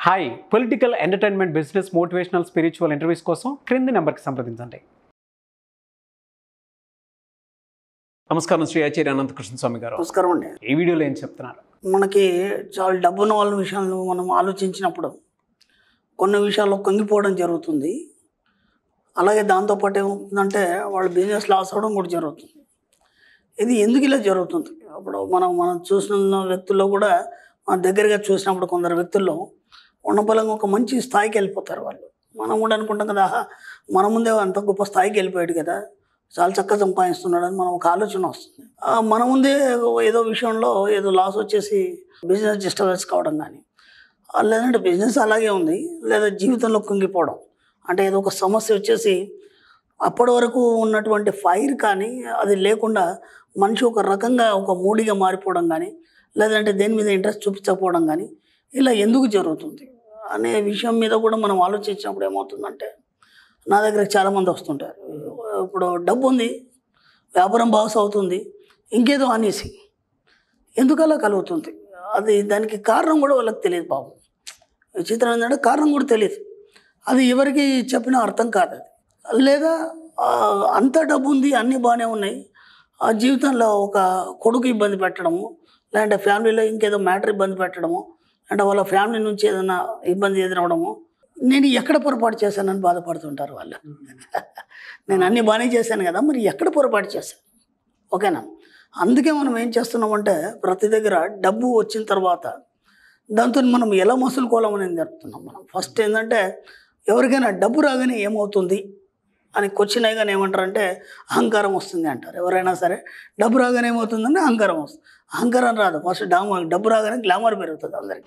hi political entertainment business motivational spiritual interviews కోసం క్రింది నెంబర్కి సంప్రదించండి నమస్కారం శ్రీ ఆచార్య అనంతకృష్ణ స్వామి గారు నమస్కారం అండి ఈ వీడియోలో ఏం చెప్తున్నారు మనకి చాలా డబ్బున్న వాళ్ళ విషయాలను మనం ఆలోచించినప్పుడు కొన్ని విషయాల్లో కొంగిపోవడం జరుగుతుంది అలాగే దాంతోపాటు ఏమవుతుందంటే వాళ్ళ బిజినెస్ లాస్ అవ్వడం కూడా జరుగుతుంది ఇది ఎందుకు ఇలా జరుగుతుంది అప్పుడు మనం మనం చూసిన వ్యక్తుల్లో కూడా మన దగ్గరగా చూసినప్పుడు కొందరు వ్యక్తుల్లో ఉన్నపలంగా ఒక మంచి స్థాయికి వెళ్ళిపోతారు వాళ్ళు మనం కూడా అనుకుంటాం కదా ఆహా, మన ముందే అంత గొప్ప స్థాయికి వెళ్ళిపోయాడు కదా చాలా చక్కగా సంపాదిస్తున్నాడు అని మనం ఒక ఆలోచన వస్తుంది ఆ, మన ముందే ఏదో విషయంలో ఏదో లాస్ వచ్చేసి బిజినెస్ డిస్టర్బెన్స్ కావడం కానీ ఆ, లేదంటే బిజినెస్ అలాగే ఉంది లేదా జీవితంలో కుంగిపోవడం అంటే ఏదో ఒక సమస్య వచ్చేసి అప్పటి వరకు ఉన్నటువంటి ఫైర్ కానీ అది లేకుండా మనిషి ఒక రకంగా ఒక మూడిగా మారిపోవడం కానీ లేదంటే దేని మీద ఇంట్రెస్ట్ చూపించకపోవడం కానీ ఇలా ఎందుకు జరుగుతుంది అనే విషయం మీద కూడా మనం ఆలోచించినప్పుడు ఏమవుతుందంటే నా దగ్గర చాలామంది వస్తుంటారు ఇప్పుడు డబ్బు ఉంది వ్యాపారం బాగా అవుతుంది ఇంకేదో అనేసి ఎందుకు అలా కలుగుతుంది అది దానికి కారణం కూడా వాళ్ళకి తెలియదు పాపం విచిత్రం ఏంటంటే కారణం కూడా తెలియదు అది ఎవరికి చెప్పినా అర్థం కాదు అది లేదా ఆ, అంత డబ్బు ఉంది అన్నీ బాగానే ఉన్నాయి ఆ జీవితంలో ఒక కొడుకు ఇబ్బంది పెట్టడము లేదంటే ఫ్యామిలీలో ఇంకేదో మ్యాటర్ ఇబ్బంది పెట్టడము అంటే వాళ్ళ ఫ్యామిలీ నుంచి ఏదైనా ఇబ్బంది ఎదురవడము నేను ఎక్కడ పొరపాటు చేశానని బాధపడుతుంటారు వాళ్ళు నేను అన్ని బాగానే చేశాను కదా మరి ఎక్కడ పొరపాటు చేశాను ఓకేనా అందుకే మనం ఏం చేస్తున్నామంటే ప్రతి దగ్గర డబ్బు వచ్చిన తర్వాత దాంతో మనం ఎలా మసులుకోవాలని జరుపుతున్నాం మనం ఫస్ట్ ఏంటంటే ఎవరికైనా డబ్బు రాగానే ఏమవుతుంది అని క్వశ్చన్ అయ్యగానే ఏమంటారంటే అహంకారం వస్తుంది అంటారు ఎవరైనా సరే డబ్బు రాగానే ఏమవుతుందంటే అహంకారం వస్తుంది అహంకారం రాదు ఫస్ట్ డామ డబ్బు రాగానే గ్లామర్ పెరుగుతుంది అందరికి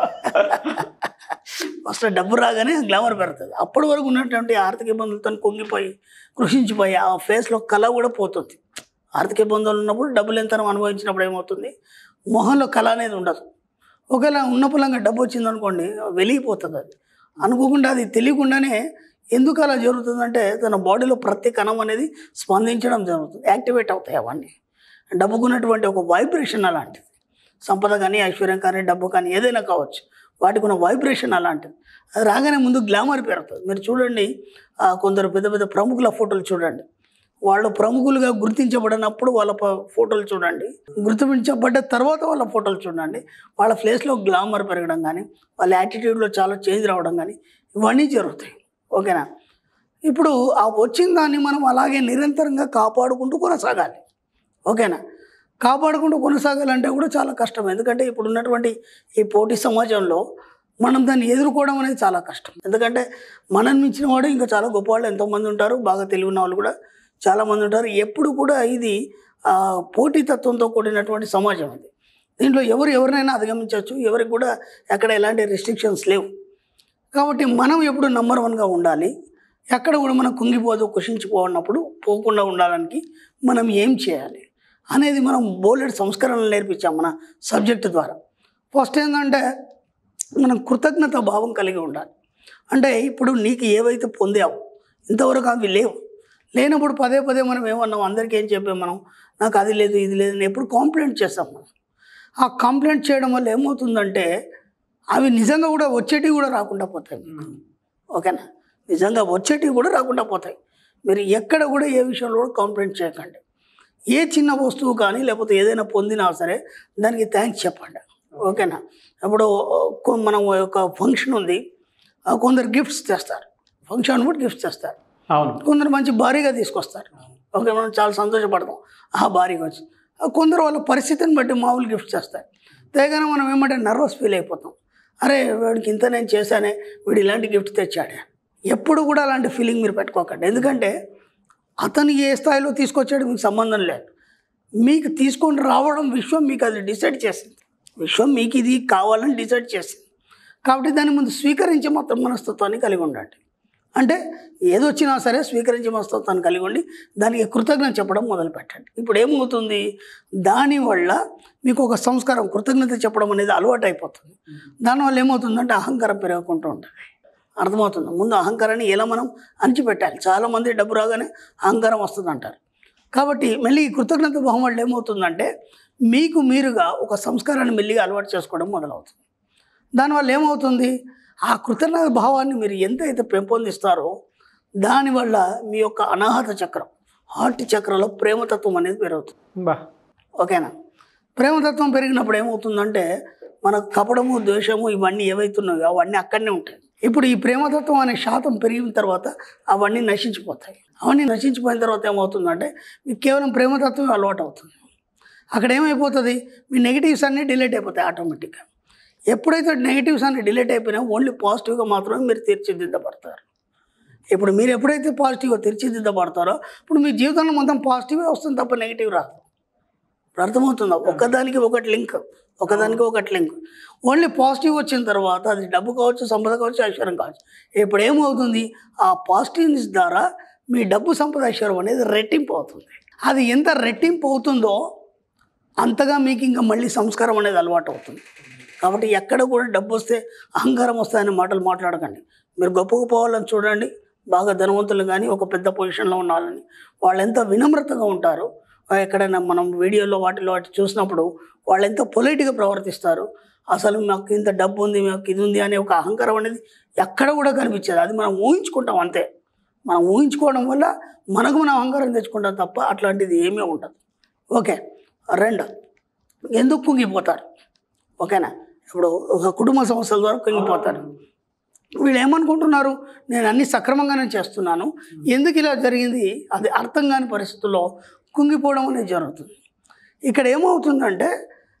ఫస్ట్ డబ్బు రాగానే గ్లామర్ పెరుగుతుంది అప్పటి వరకు ఉన్నటువంటి ఆర్థిక ఇబ్బందులతో కుంగిపోయి కృషించిపోయి ఆ ఫేస్లో కళ కూడా పోతుంది ఆర్థిక ఇబ్బందులు ఉన్నప్పుడు డబ్బులు ఎంత అనుభవించినప్పుడు ఏమవుతుంది మొహంలో కళ అనేది ఉండదు ఒకవేళ ఉన్న పొలంగా డబ్బు వచ్చిందనుకోండి వెలిగిపోతుంది అది అనుకోకుండా అది తెలియకుండానే ఎందుకు అలా జరుగుతుందంటే తన బాడీలో ప్రతి కణం అనేది స్పందించడం జరుగుతుంది యాక్టివేట్ అవుతాయి అవన్నీ డబ్బుకున్నటువంటి ఒక వైబ్రేషన్ అలాంటిది సంపద కానీ ఐశ్వర్యం కానీ డబ్బు కానీ ఏదైనా కావచ్చు వాటికి ఉన్న వైబ్రేషన్ అలాంటిది అది రాగానే ముందు గ్లామర్ పెరుగుతుంది మీరు చూడండి ఆ, కొందరు పెద్ద పెద్ద ప్రముఖుల ఫోటోలు చూడండి వాళ్ళు ప్రముఖులుగా గుర్తించబడినప్పుడు వాళ్ళ ప- ఫోటోలు చూడండి గుర్తించబడ్డ తర్వాత వాళ్ళ ఫోటోలు చూడండి వాళ్ళ ఫేస్లో గ్లామర్ పెరగడం కానీ వాళ్ళ యాటిట్యూడ్లో చాలా చేంజ్ రావడం కానీ ఇవన్నీ జరుగుతాయి ఓకేనా ఇప్పుడు ఆ వచ్చిన దాన్ని మనం అలాగే నిరంతరంగా కాపాడుకుంటూ కొనసాగాలి ఓకేనా కాపాడుకుంటూ కొనసాగాలంటే కూడా చాలా కష్టం ఎందుకంటే ఇప్పుడు ఉన్నటువంటి ఈ పోటీ సమాజంలో మనం దాన్ని ఎదుర్కోవడం అనేది చాలా కష్టం ఎందుకంటే మనం మించిన వాడు ఇంకా చాలా గొప్ప వాళ్ళు ఎంతోమంది ఉంటారు బాగా తెలివి ఉన్న వాళ్ళు కూడా చాలామంది ఉంటారు ఎప్పుడు కూడా ఇది ఆ, పోటీతత్వంతో కూడినటువంటి సమాజం ఇది దీంట్లో ఎవరు ఎవరినైనా అధిగమించవచ్చు ఎవరికి కూడా ఎక్కడ ఎలాంటి రెస్ట్రిక్షన్స్ లేవు కాబట్టి మనం ఎప్పుడు నంబర్ వన్గా ఉండాలి ఎక్కడ కూడా మనం కుంగిపోదు కుషించిపోన్నప్పుడు పోకుండా ఉండడానికి మనం ఏం చేయాలి అనేది మనం బోలెడ్ సంస్కరణలు నేర్పించాం మన సబ్జెక్టు ద్వారా ఫస్ట్ ఏంటంటే మనం కృతజ్ఞత భావం కలిగి ఉండాలి అంటే ఇప్పుడు నీకు ఏవైతే పొందావు ఇంతవరకు అవి లేవు లేనప్పుడు పదే పదే మనం ఏమన్నాం అందరికీ ఏం చెప్పాం మనం నాకు అది లేదు ఇది లేదు అని ఎప్పుడు కాంప్లైంట్ చేస్తాం మనం ఆ కంప్లైంట్ చేయడం వల్ల ఏమవుతుందంటే అవి నిజంగా కూడా వచ్చేటివి కూడా రాకుండా పోతాయి మీకు ఓకేనా నిజంగా వచ్చేటివి కూడా రాకుండా పోతాయి మీరు ఎక్కడ కూడా ఏ విషయంలో కూడా కంప్లైంట్ చేయకండి ఏ చిన్న వస్తువు కానీ లేకపోతే ఏదైనా పొందినా సరే దానికి థ్యాంక్స్ చెప్పండి ఓకేనా ఇప్పుడు కొ- మనం ఒక ఫంక్షన్ ఉంది ఆ కొందరు గిఫ్ట్స్ తెస్తారు ఫంక్షన్ కూడా గిఫ్ట్స్ తెస్తారు అవును కొందరు మంచి భారీగా తీసుకొస్తారు ఓకే మనం చాలా సంతోషపడతాం ఆ భారీగా వచ్చి ఆ కొందరు వాళ్ళ పరిస్థితిని బట్టి మామూలు గిఫ్ట్స్ చేస్తారు తేగానే మనం ఏమంటే నర్వస్ ఫీల్ అయిపోతాం అరే వీడికి ఇంత నేను చేశానే వీడు ఇలాంటి గిఫ్ట్ తెచ్చాడే ఎప్పుడు కూడా అలాంటి ఫీలింగ్ మీరు పెట్టుకోకండి ఎందుకంటే అతను ఏ స్థాయిలో తీసుకొచ్చాడు మీకు సంబంధం లేదు మీకు తీసుకొని రావడం విశ్వం మీకు అది డిసైడ్ చేసింది విశ్వం మీకు ఇది కావాలని డిసైడ్ చేసింది కాబట్టి దాన్ని ముందు స్వీకరించే మొత్తం మనస్తత్వాన్ని కలిగి ఉండండి అంటే ఏదొచ్చినా సరే స్వీకరించే మనస్తత్వాన్ని కలిగి ఉండి దానికి కృతజ్ఞత చెప్పడం మొదలు పెట్టండి ఇప్పుడు ఏమవుతుంది దానివల్ల మీకు ఒక సంస్కారం కృతజ్ఞత చెప్పడం అనేది అలవాటు అయిపోతుంది దానివల్ల ఏమవుతుందంటే అహంకారం పెరుగుకుంటూ ఉంటుంది అర్థమవుతుంది ముందు అహంకారాన్ని ఎలా మనం అణిచిపెట్టాలి చాలామంది డబ్బు రాగానే అహంకారం వస్తుంది అంటారు కాబట్టి మళ్ళీ ఈ కృతజ్ఞత భావం వల్ల ఏమవుతుందంటే మీకు మీరుగా ఒక సంస్కారాన్ని మెల్లిగా అలవాటు చేసుకోవడం మొదలవుతుంది దానివల్ల ఏమవుతుంది ఆ కృతజ్ఞత భావాన్ని మీరు ఎంతైతే పెంపొందిస్తారో దానివల్ల మీ యొక్క అనాహత చక్రం హార్ట్ చక్రంలో ప్రేమతత్వం అనేది పెరుగుతుంది బా ఓకేనా ప్రేమతత్వం పెరిగినప్పుడు ఏమవుతుందంటే మనకు కపడము ద్వేషము ఇవన్నీ ఏవైతున్నాయో అవన్నీ అక్కడనే ఉంటాయి ఇప్పుడు ఈ ప్రేమతత్వం అనే శాతం పెరిగిన తర్వాత అవన్నీ నశించిపోతాయి అవన్నీ నశించిపోయిన తర్వాత ఏమవుతుందంటే మీకు కేవలం ప్రేమతత్వం అలవాటు అవుతుంది అక్కడ ఏమైపోతుంది మీ నెగిటివ్స్ అన్నీ డిలీట్ అయిపోతాయి ఆటోమేటిక్గా ఎప్పుడైతే నెగిటివ్స్ అన్ని డిలీట్ అయిపోయినా ఓన్లీ పాజిటివ్గా మాత్రమే మీరు తీర్చిదిద్దబడతారు ఇప్పుడు మీరు ఎప్పుడైతే పాజిటివ్గా తీర్చిదిద్దబడతారో ఇప్పుడు మీ జీవితంలో మొత్తం పాజిటివే వస్తుంది తప్ప నెగిటివ్ రాదు ఇప్పుడు అర్థమవుతుందా ఒకదానికి ఒకటి లింక్ ఒకదానికి ఒకటి లింక్ ఓన్లీ పాజిటివ్ వచ్చిన తర్వాత అది డబ్బు కావచ్చు సంపద కావచ్చు ఐశ్వర్యం కావచ్చు ఇప్పుడు ఏమవుతుంది ఆ పాజిటివ్నెస్ ద్వారా మీ డబ్బు సంపద ఐశ్వర్యం అనేది రెట్టింపు అవుతుంది అది ఎంత రెట్టింపు అవుతుందో అంతగా మీకు ఇంకా మళ్ళీ సంస్కారం అనేది అలవాటు అవుతుంది కాబట్టి ఎక్కడ కూడా డబ్బు వస్తే అహంకారం వస్తాయనే మాటలు మాట్లాడకండి మీరు గొప్పగా పోవాలని చూడండి బాగా ధనవంతులు కానీ ఒక పెద్ద పొజిషన్లో ఉండాలని వాళ్ళు ఎంత వినమ్రతగా ఉంటారు ఆ ఎక్కడైనా మనం వీడియోలో వాటిలో వాటి చూసినప్పుడు వాళ్ళు ఎంత పొలైట్గా ప్రవర్తిస్తారు అసలు మాకు ఇంత డబ్బు ఉంది మాకు ఇది ఉంది అనే ఒక అహంకారం అనేది ఎక్కడ కూడా కనిపించదు అది మనం ఊహించుకుంటాం అంతే మనం ఊహించుకోవడం వల్ల మనకు మనం అహంకారం తెచ్చుకుంటాం తప్ప అట్లాంటిది ఏమీ ఉండదు ఓకే రెండు ఎందుకు కుంగిపోతారు ఓకేనా ఇప్పుడు ఒక కుటుంబ సమస్యల ద్వారా కుంగిపోతారు వీళ్ళు ఏమనుకుంటున్నారు నేను అన్ని సక్రమంగానే చేస్తున్నాను ఎందుకు ఇలా జరిగింది అది అర్థం కాని పరిస్థితుల్లో కుంగిపోవడం అనేది జరుగుతుంది ఇక్కడ ఏమవుతుందంటే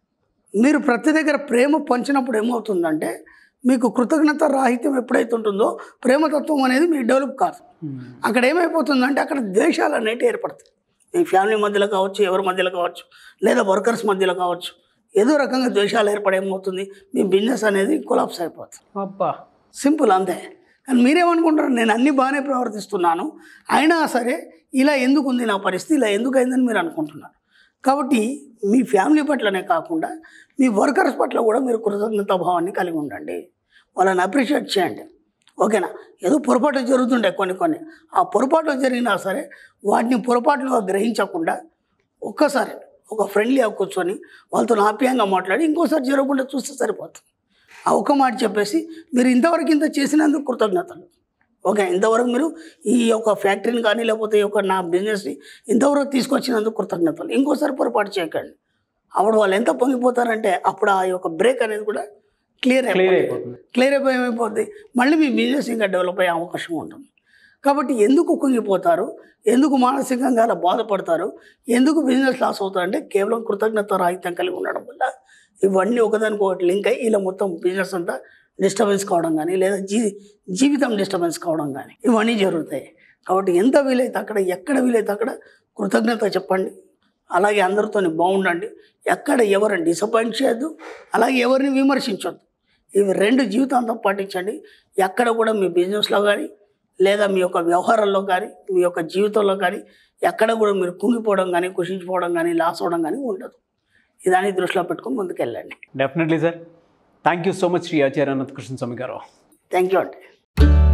మీరు ప్రతి దగ్గర ప్రేమ పంచినప్పుడు ఏమవుతుందంటే మీకు కృతజ్ఞత రాహిత్యం ఎప్పుడైతే ఉంటుందో ప్రేమతత్వం అనేది మీకు డెవలప్ కాదు అక్కడ ఏమైపోతుందంటే అక్కడ ద్వేషాలు అనేవి ఏర్పడతాయి మీ ఫ్యామిలీ మధ్యలో కావచ్చు ఎవరి మధ్యలో కావచ్చు లేదా వర్కర్స్ మధ్యలో కావచ్చు ఏదో రకంగా ద్వేషాలు ఏర్పడి ఏమవుతుంది మీ బిజినెస్ అనేది కొలాప్స్ అయిపోతుంది అబ్బా సింపుల్ అంతే కానీ మీరేమనుకుంటారు నేను అన్ని బాగానే ప్రవర్తిస్తున్నాను అయినా సరే ఇలా ఎందుకు ఉంది నా పరిస్థితి ఇలా ఎందుకు అయిందని మీరు అనుకుంటున్నారు కాబట్టి మీ ఫ్యామిలీ పట్లనే కాకుండా మీ వర్కర్స్ పట్ల కూడా మీరు కృతజ్ఞతా భావాన్ని కలిగి ఉండండి వాళ్ళని అప్రిషియేట్ చేయండి ఓకేనా ఏదో పొరపాటు జరుగుతుండే కొన్ని కొన్ని ఆ పొరపాట్లు జరిగినా సరే వాటిని పొరపాట్లుగా గ్రహించకుండా ఒక్కసారి ఒక ఫ్రెండ్లీగా కూర్చొని వాళ్ళతో ఆప్యాయంగా మాట్లాడి ఇంకోసారి జరగకుండా చూస్తే సరిపోతుంది ఆ ఒక్క మాట చెప్పేసి మీరు ఇంతవరకు ఇంత చేసినందుకు కృతజ్ఞతలు ఓకే ఇంతవరకు మీరు ఈ యొక్క ఫ్యాక్టరీని కానీ లేకపోతే ఈ యొక్క నా బిజినెస్ని ఇంతవరకు తీసుకొచ్చినందుకు కృతజ్ఞతలు ఇంకోసారి పొరపాటు చేయకండి అప్పుడు వాళ్ళు ఎంత పొంగిపోతారంటే అప్పుడు ఆ యొక్క బ్రేక్ అనేది కూడా క్లియర్ క్లియర్ అయిపోతుంది అయిపోతుంది క్లియర్ అయిపోయి ఏమైపోద్ది మళ్ళీ మీ బిజినెస్ ఇంకా డెవలప్ అయ్యే అవకాశం ఉంటుంది కాబట్టి ఎందుకు కుంగిపోతారు ఎందుకు మానసికంగా అలా బాధపడతారు ఎందుకు బిజినెస్ లాస్ అవుతారంటే కేవలం కృతజ్ఞత రాహిత్యం కలిగి ఉండడం వల్ల ఇవన్నీ ఒకదానికి ఒకటి లింక్ అయ్యి ఇలా మొత్తం బిజినెస్ అంతా డిస్టర్బెన్స్ కావడం కానీ లేదా జీ జీవితం డిస్టర్బెన్స్ కావడం కానీ ఇవన్నీ జరుగుతాయి కాబట్టి ఎంత వీలైతే అక్కడ ఎక్కడ వీలైతే అక్కడ కృతజ్ఞత చెప్పండి అలాగే అందరితో బాగుండండి ఎక్కడ ఎవరిని డిసప్పాయింట్ చేయొద్దు అలాగే ఎవరిని విమర్శించొద్దు ఇవి రెండు జీవితాంతం పాటించండి ఎక్కడ కూడా మీ బిజినెస్లో కానీ లేదా మీ యొక్క వ్యవహారాల్లో కానీ మీ యొక్క జీవితంలో కానీ ఎక్కడ కూడా మీరు కుంగిపోవడం కానీ కుషించిపోవడం కానీ లాస్ అవ్వడం కానీ ఉండదు ఇదాన్ని దృష్టిలో పెట్టుకొని ముందుకెళ్ళండి definitely sir thank you so much Shri Acharya Anantha Krishna Swami garu thank you అండి